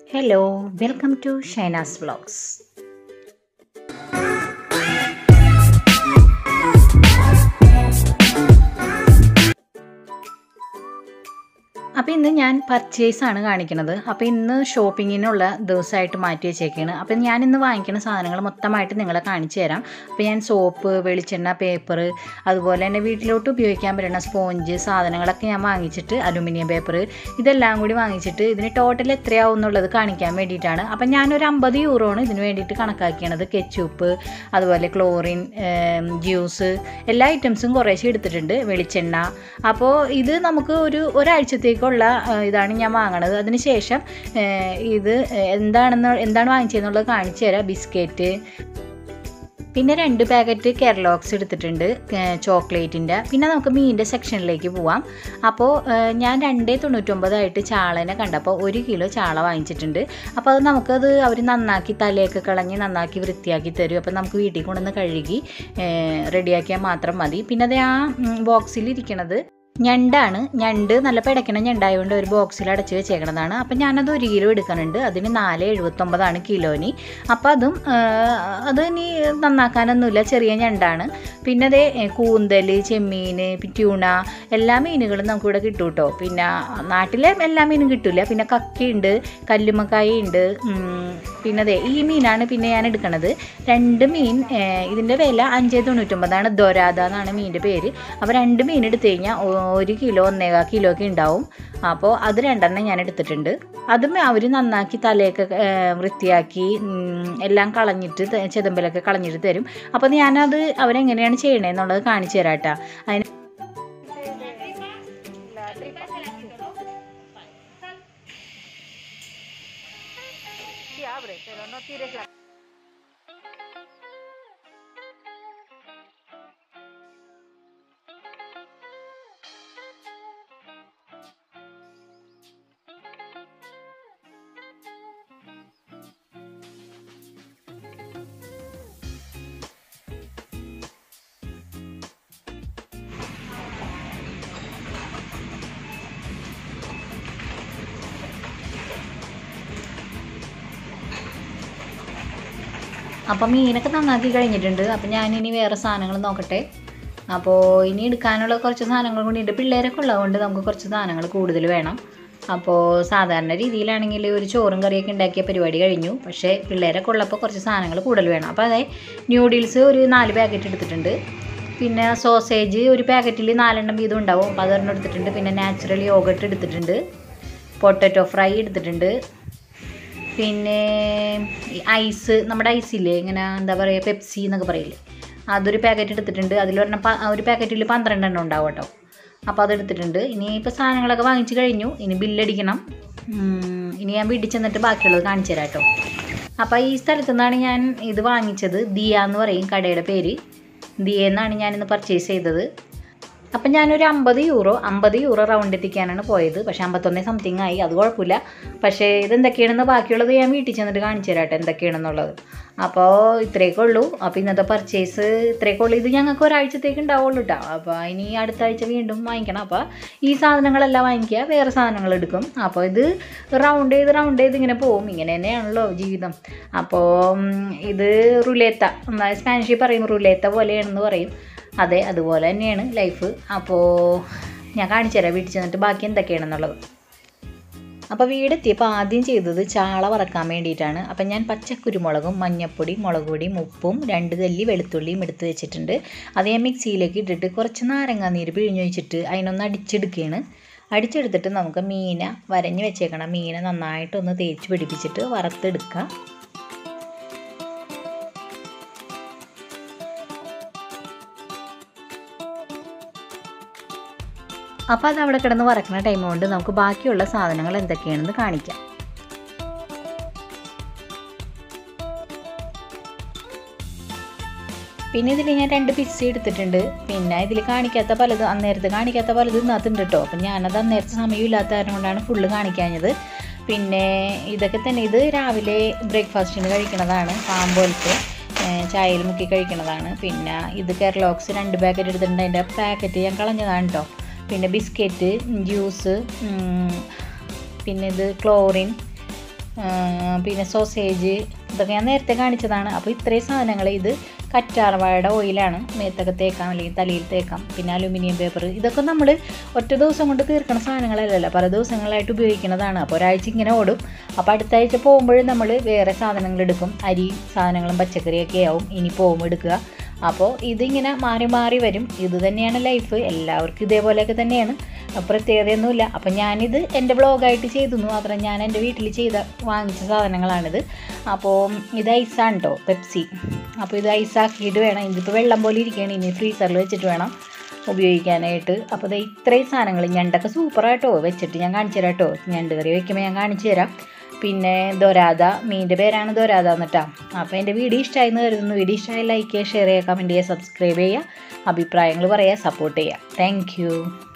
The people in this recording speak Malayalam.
hello welcome to Shainas vlogs അപ്പോൾ ഇന്ന് ഞാൻ പർച്ചേസ് ആണ് കാണിക്കുന്നത് അപ്പോൾ ഇന്ന് ഷോപ്പിങ്ങിനുള്ള ദിവസമായിട്ട് മാറ്റി വെച്ചേക്കാണ് അപ്പോൾ ഞാൻ ഇന്ന് വാങ്ങിക്കുന്ന സാധനങ്ങൾ മൊത്തമായിട്ട് നിങ്ങളെ കാണിച്ചു തരാം അപ്പോൾ ഞാൻ സോപ്പ് വെളിച്ചെണ്ണ പേപ്പർ അതുപോലെ തന്നെ വീട്ടിലോട്ട് ഉപയോഗിക്കാൻ പറ്റുന്ന സ്പോഞ്ച് സാധനങ്ങളൊക്കെ ഞാൻ വാങ്ങിച്ചിട്ട് അലുമിനിയം പേപ്പർ ഇതെല്ലാം കൂടി വാങ്ങിച്ചിട്ട് ഇതിന് ടോട്ടൽ എത്രയാവും എന്നുള്ളത് കാണിക്കാൻ വേണ്ടിയിട്ടാണ് അപ്പം ഞാനൊരു അമ്പത് യൂറോണ് ഇതിന് വേണ്ടിയിട്ട് കണക്കാക്കിയത് കെച്ചൂപ്പ് അതുപോലെ ക്ലോറിൻ ജ്യൂസ് എല്ലാ ഐറ്റംസും കുറേശ്ശെ എടുത്തിട്ടുണ്ട് വെളിച്ചെണ്ണ അപ്പോൾ ഇത് നമുക്ക് ഒരു ഒരാഴ്ചത്തേക്കുള്ള ആ, ഇതാണ് ഞാൻ വാങ്ങണത് അതിന് ശേഷം ഏ, ഇത് എന്താണെന്ന് എന്താണ് വാങ്ങിച്ചതെന്നുള്ളത് കാണിച്ചു തരാം ബിസ്ക്കറ്റ് പിന്നെ രണ്ട് പാക്കറ്റ് കെർലോക്സ് എടുത്തിട്ടുണ്ട് ചോക്ലേറ്റിൻ്റെ പിന്നെ നമുക്ക് മീനിൻ്റെ സെക്ഷനിലേക്ക് പോവാം അപ്പോൾ ഏഹ്, ഞാൻ രണ്ടേ തൊണ്ണൂറ്റൊമ്പതായിട്ട് ചാളനെ കണ്ടപ്പോൾ ഒരു കിലോ ചാള വാങ്ങിച്ചിട്ടുണ്ട് അപ്പോൾ അത് നമുക്കത് അവർ നന്നാക്കി തലയൊക്കെ കളഞ്ഞ് നന്നാക്കി വൃത്തിയാക്കി തരും അപ്പോൾ നമുക്ക് വീട്ടിൽ കൊണ്ടുവന്ന് കഴുകി ഏഹ്, റെഡിയാക്കിയാൽ മാത്രം മതി പിന്നെ അത് ആ ബോക്സിൽ ഇരിക്കണത് ഞണ്ടാണ് ഞണ്ട് നല്ല പിടയ്ക്കണ ഞണ്ടായതുകൊണ്ട് ഒരു ബോക്സിൽ അടച്ച് വെച്ചേക്കണതാണ് അപ്പം ഞാനത് ഒരു കിലോ എടുക്കുന്നുണ്ട് അതിന് നാല് എഴുപത്തൊമ്പതാണ് കിലോന് അപ്പം അതും ആ, അത് ഇനി നന്നാക്കാനൊന്നുമില്ല ചെറിയ ഞണ്ടാണ് പിന്നെ അതേ കൂന്തൽ ചെമ്മീൻ ട്യൂണ എല്ലാ മീനുകളും നമുക്കിവിടെ കിട്ടും കേട്ടോ പിന്നെ നാട്ടിലെ എല്ലാ മീനും കിട്ടില്ല പിന്നെ കക്കയുണ്ട് കല്ലുമ്മക്കായ ഉണ്ട് പിന്നെ അതെ ഈ മീനാണ് പിന്നെ ഞാൻ എടുക്കണത് രണ്ട് മീൻ ഏഹ്, ഇതിൻ്റെ വില അഞ്ച് തൊണ്ണൂറ്റൊമ്പതാണ് ദൊരാത എന്നാണ് മീനിൻ്റെ പേര് അപ്പോൾ രണ്ട് മീൻ എടുത്തു കഴിഞ്ഞാൽ ഒരു കിലോ ഒന്നേകാ കിലോ ഒക്കെ ഉണ്ടാവും അപ്പോൾ അത് രണ്ടെണ്ണം ഞാൻ എടുത്തിട്ടുണ്ട് അതും അവർ നന്നാക്കി തലയൊക്കെ ഏഹ്, വൃത്തിയാക്കി ഉം, എല്ലാം കളഞ്ഞിട്ട് ത- ചെതമ്പലൊക്കെ കളഞ്ഞിട്ട് തരും അപ്പോൾ ഞാനത് അവരെങ്ങനെയാണ് ചെയ്യണേന്നുള്ളത് കാണിച്ചു തരാം കേട്ടോ അതിന് അപ്പം മീനൊക്കെ നന്നാക്കി കഴിഞ്ഞിട്ടുണ്ട് അപ്പം ഞാനിനി വേറെ സാധനങ്ങൾ നോക്കട്ടെ അപ്പോൾ ഇനി എടുക്കാനുള്ള കുറച്ച് സാധനങ്ങൾ കൂടി ഉണ്ട് പിള്ളേരൊക്കെ ഉള്ളതുകൊണ്ട് നമുക്ക് കുറച്ച് സാധനങ്ങൾ കൂടുതൽ വേണം അപ്പോൾ സാധാരണ രീതിയിലാണെങ്കിൽ ഒരു ചോറും കറിയൊക്കെ ഉണ്ടാക്കിയ പരിപാടി കഴിഞ്ഞു പക്ഷേ പിള്ളേരൊക്കെ ഉള്ളപ്പോൾ കുറച്ച് സാധനങ്ങൾ കൂടുതൽ വേണം അപ്പോൾ അതെ ന്യൂഡിൽസ് ഒരു നാല് പാക്കറ്റ് എടുത്തിട്ടുണ്ട് പിന്നെ സോസേജ് ഒരു പാക്കറ്റിൽ നാലെണ്ണം വീതം ഉണ്ടാവും അപ്പോൾ അതൊരെണ്ണം എടുത്തിട്ടുണ്ട് പിന്നെ നാച്ചുറൽ യോഗട്ട് എടുത്തിട്ടുണ്ട് പൊട്ടറ്റോ ഫ്രൈ എടുത്തിട്ടുണ്ട് പിന്നെ ഈ ഐസ് നമ്മുടെ ഐസില്ലേ ഇങ്ങനെ എന്താ പറയുക പെപ്സി എന്നൊക്കെ പറയില്ലേ അതൊരു പാക്കറ്റ് എടുത്തിട്ടുണ്ട് അതിലൊരെണ്ണം പ- ഒരു പാക്കറ്റിൽ പന്ത്രണ്ടെണ്ണം ഉണ്ടാവും കേട്ടോ അപ്പോൾ അതെടുത്തിട്ടുണ്ട് ഇനി ഇപ്പോൾ സാധനങ്ങളൊക്കെ വാങ്ങിച്ച് കഴിഞ്ഞു ഇനി ബില്ലടിക്കണം ഉം, ഇനി ഞാൻ വീട്ടിൽ ചെന്നിട്ട് ബാക്കിയുള്ളത് കാണിച്ചു തരാം കേട്ടോ അപ്പോൾ ഈ സ്ഥലത്തു നിന്നാണ് ഞാൻ ഇത് വാങ്ങിച്ചത് ദിയ എന്ന് പറയും കടയുടെ പേര് ദിയ എന്നാണ് ഞാനിന്ന് പർച്ചേസ് ചെയ്തത് അപ്പം ഞാനൊരു അമ്പത് യൂറോ അമ്പത് യൂറോ റൗണ്ട് എത്തിക്കാനാണ് പോയത് പക്ഷേ അമ്പത്തൊന്നേ സംതിങ് ആയി അത് കുഴപ്പമില്ല പക്ഷേ ഇതെന്തൊക്കെയാണെന്ന് ബാക്കിയുള്ളത് ഞാൻ വീട്ടിൽ ചെന്നിട്ട് കാണിച്ചു തരാട്ടെ എന്തൊക്കെയാണെന്നുള്ളത് അപ്പോൾ ഇത്രയൊക്കെ ഉള്ളൂ അപ്പോൾ ഇന്നത്തെ പർച്ചേസ് ഇത്രയൊക്കെ ഉള്ളൂ ഇത് ഞങ്ങൾക്ക് ഒരാഴ്ചത്തേക്ക് ഉണ്ടാവുള്ളൂ കേട്ടോ അപ്പോൾ ഇനി അടുത്ത ആഴ്ച വീണ്ടും വാങ്ങിക്കണം അപ്പോൾ ഈ സാധനങ്ങളെല്ലാം വാങ്ങിക്കുക വേറെ സാധനങ്ങൾ എടുക്കും അപ്പോൾ ഇത് റൗണ്ട് ചെയ്ത് റൗണ്ട് ചെയ്ത് ഇങ്ങനെ പോകും ഇങ്ങനെ തന്നെയാണല്ലോ ജീവിതം അപ്പോൾ ഉം, ഇത് റുലേത്ത സ്പാനിഷിൽ പറയും റുലേത്ത പോലെയാണെന്ന് പറയും അതെ അതുപോലെ തന്നെയാണ് ലൈഫ് അപ്പോൾ ഞാൻ കാണിച്ചു തരാം വീട്ടിൽ ചെന്നിട്ട് ബാക്കി എന്തൊക്കെയാണെന്നുള്ളത് അപ്പോൾ വീടെത്തിയപ്പോൾ ആദ്യം ചെയ്തത് ചാള വറക്കാൻ വേണ്ടിയിട്ടാണ് അപ്പം ഞാൻ പച്ചക്കുരുമുളകും മഞ്ഞപ്പൊടി മുളക് പൊടിയും ഉപ്പും രണ്ട് തല്ലി വെളുത്തുള്ളിയും എടുത്ത് വെച്ചിട്ടുണ്ട് അത് ഞാൻ മിക്സിയിലേക്ക് ഇട്ടിട്ട് കുറച്ച് നാരങ്ങാ നീര് പിഴിഞ്ഞ് വെച്ചിട്ട് അതിനൊന്ന് അടിച്ചെടുക്കുകയാണ് അടിച്ചെടുത്തിട്ട് നമുക്ക് മീന വരഞ്ഞ് വെച്ചേക്കണം മീനെ നന്നായിട്ടൊന്ന് തേച്ച് പിടിപ്പിച്ചിട്ട് വറുത്തെടുക്കാം അപ്പോൾ അത് അവിടെ കിടന്ന് വറക്കുന്ന ടൈം കൊണ്ട് നമുക്ക് ബാക്കിയുള്ള സാധനങ്ങൾ എന്തൊക്കെയാണെന്ന് കാണിക്കാം പിന്നെ ഇതിൽ ഞാൻ രണ്ട് പിസ്സ എടുത്തിട്ടുണ്ട് പിന്നെ ഇതിൽ കാണിക്കാത്ത പലതും അന്നേരത്ത് കാണിക്കാത്ത പലതും ഇതിനകത്തുണ്ട് കേട്ടോ അപ്പം ഞാനത് അന്നേരത്തെ സമയമില്ലാത്ത കാരണം കൊണ്ടാണ് ഫുള്ള് കാണിക്കാഞ്ഞത് പിന്നെ ഇതൊക്കെ തന്നെ ഇത് രാവിലെ ബ്രേക്ക്ഫാസ്റ്റിന് കഴിക്കണതാണ് പാമ്പോലത്തെ ചായയിൽ മുക്കി കഴിക്കണതാണ് പിന്നെ ഇത് കെർലോക്സ് രണ്ട് പാക്കറ്റ് എടുത്തിട്ടുണ്ട് അതിൻ്റെ പാക്കറ്റ് ഞാൻ കളഞ്ഞതാണ് കേട്ടോ പിന്നെ ബിസ്ക്കറ്റ് ജ്യൂസ് ഉം, പിന്നെ ഇത് ക്ലോറിൻ പിന്നെ സോസേജ് ഇതൊക്കെ ഞാൻ നേരത്തെ കാണിച്ചതാണ് അപ്പോൾ ഇത്രയും സാധനങ്ങൾ ഇത് കറ്റാർവാഴയുടെ ഓയിലാണ് മേത്തൊക്കെ തേക്കാം അല്ലെങ്കിൽ തലയിൽ തേക്കാം പിന്നെ അലുമിനിയം പേപ്പർ ഇതൊക്കെ നമ്മൾ ഒറ്റ ദിവസം കൊണ്ട് തീർക്കുന്ന സാധനങ്ങളല്ലല്ലോ പല ദിവസങ്ങളായിട്ട് ഉപയോഗിക്കുന്നതാണ് അപ്പോൾ ഒരാഴ്ച ഇങ്ങനെ ഓടും അപ്പോൾ അടുത്ത ആഴ്ച പോകുമ്പോഴും നമ്മൾ വേറെ സാധനങ്ങൾ എടുക്കും അരി സാധനങ്ങളും പച്ചക്കറിയൊക്കെ ആവും ഇനി പോകുമ്പോൾ എടുക്കുക അപ്പോൾ ഇതിങ്ങനെ മാറി മാറി വരും ഇത് തന്നെയാണ് ലൈഫ് എല്ലാവർക്കും ഇതേപോലെയൊക്കെ തന്നെയാണ് പ്രത്യേകതയൊന്നുമില്ല അപ്പം ഞാനിത് എൻ്റെ ബ്ലോഗായിട്ട് ചെയ്തു മാത്രം ഞാൻ എൻ്റെ വീട്ടിൽ ചെയ്ത വാങ്ങിച്ച സാധനങ്ങളാണിത് അപ്പോൾ ഇത് ഐസാണ് കേട്ടോ പെപ്സി അപ്പോൾ ഇത് ഐസാക്കിയിട്ട് വേണം ഇതിപ്പോൾ വെള്ളം പോലെ ഇരിക്കുകയാണ് ഇനി ഫ്രീസറിൽ വെച്ചിട്ട് വേണം ഉപയോഗിക്കാനായിട്ട് അപ്പോൾ ഇത് ഇത്രയും സാധനങ്ങൾ ഞണ്ടൊക്കെ സൂപ്പറായിട്ടോ വെച്ചിട്ട് ഞാൻ കാണിച്ചു തരാം കേട്ടോ ഞണ്ട് കറി വെക്കുമ്പോൾ ഞാൻ കാണിച്ചു തരാം പിന്നെ ദൊരാത മീൻ്റെ പേരാണ് ദൊരാത എന്നിട്ടാ അപ്പോൾ എൻ്റെ വീഡിയോ ഇഷ്ടമായി എന്ന് കരുതുന്നു വീഡിയോ ഇഷ്ടമായി ലൈക്ക് ചെയ്യുക ഷെയർ ചെയ്യുക കമൻറ്റ് ചെയ്യുക സബ്സ്ക്രൈബ് ചെയ്യുക അഭിപ്രായങ്ങൾ പറയുക സപ്പോർട്ട് ചെയ്യുക താങ്ക്